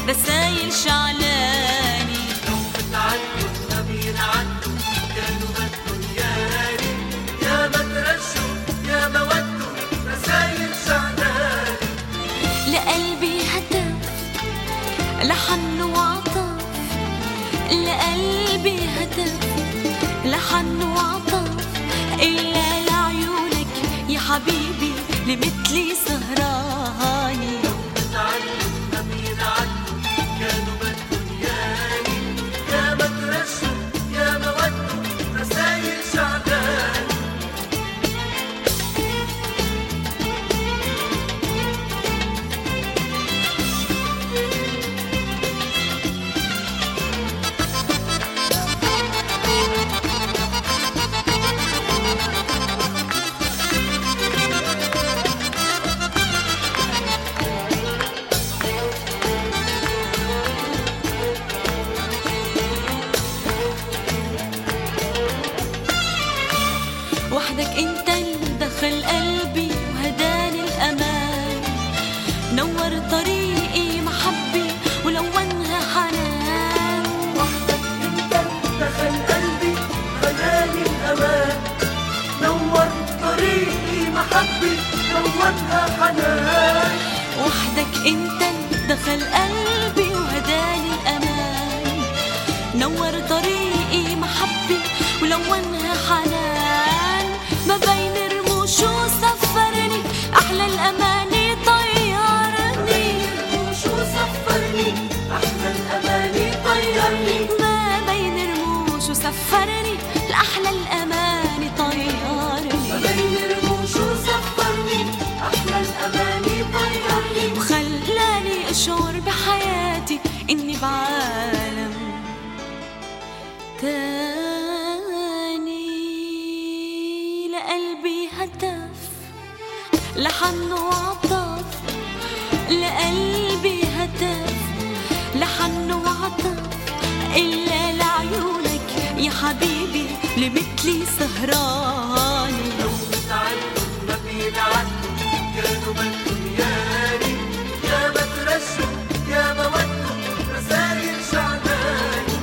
رسايل شعلاني لو بتعدوا ما بينعدوا كانوا بدهم ياني يا ما ترشوا يا ما ودوا رسايل شعلاني لقلبي هتف لحن وعطف لقلبي هتف لحن وعطف إلا لعيونك يا حبيبي لمثلي سهراني بتعدوا ما بينعدوا كانوا بدهم ياني يا ما ترشوا يا ما ودوا رسايل شعلاني وحدك انت اللي دخل قلبي وهداني الامان نور طريقي محبي ولونها حنان وحدك انت دخل قلبي خلاني الامان نور طريقي محبي لونها حنان وحدك انت اللي دخل قلبي وهداني الامان نور طريقي محبي ولونها حنان ما بين رموشه سفرني احلى الاماني طيرني وشو سفرني احلى الاماني طيرني ما بين رموشه سفرني لاحلى الاماني ما طيرني بين رموشه سفرني احلى الاماني طيرني وخلاني اشعر بحياتي اني بعالم تاني لقلبي هتف لحن وعطف لقلبي هتف لحن وعطف إلا لعيونك يا حبيبي لمثلي سهراني لو بتعدوا ما بينعدوا كانوا بدهم ياني يا ما ترشوا يا ما ودوا رسايل شعلاني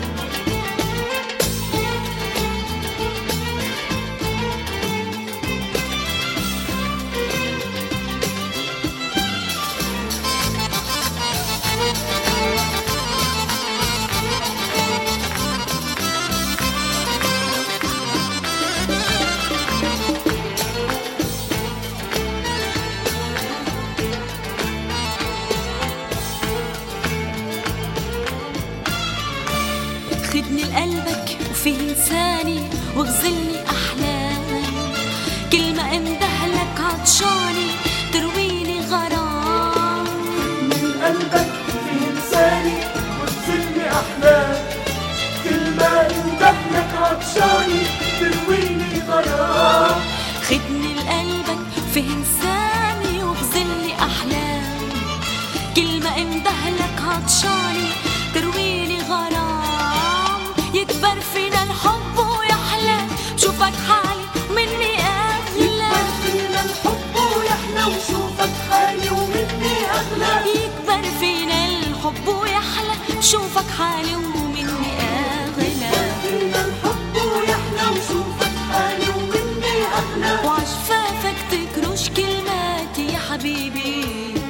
خدني لقلبك وفي لساني واغزلني احلامي كل ما اندهلك عطشاني ترويني غرام من قلبك في لساني وتزلني احلام كل ما اندهلك عطشاني ترويني غرام خدني لقلبك في لساني واغزلني احلامي كل ما اندهلك عطشاني ترويني غرام يكبر فينا الحب ويحلى بشوفك حالي مني اغلى فينا الحب ويحلى وشوفك حالي ومني اغلى يكبر فينا الحب ويحلى شوفك حالي ومني أغلى فينا الحب ويحلى وشوفك حالي ومني اغلى وعشفافك تكرش كلماتي يا حبيبي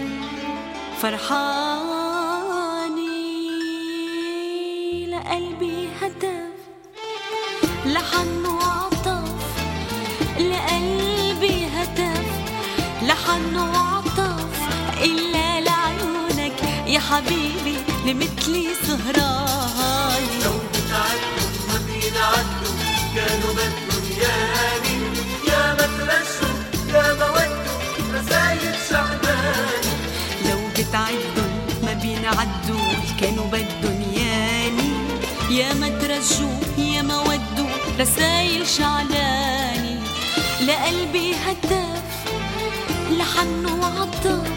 فرحاني لقلبي هتف لحن وعطف لقلبي هتف لحن وعطف إلا لعيونك يا حبيبي لمثلي سهراني لو بتعدوا ما بينعدوا كانوا بدهم ياني يا ما ترشوا يا ما ودوا رسايل شعباني لو بتعدوا ما بينعدوا كانوا بدهم ياني يا ما ترجوا يا ما ودوا رسايل شعلاني لقلبي هتف لحن وعطف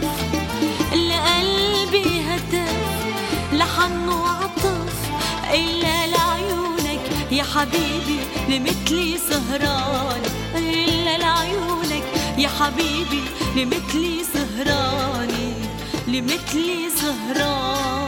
لقلبي هتف لحن وعطف إلا لعيونك يا حبيبي لمثلي سهران إلا لعيونك يا حبيبي لمثلي سهراني لمثلي سهران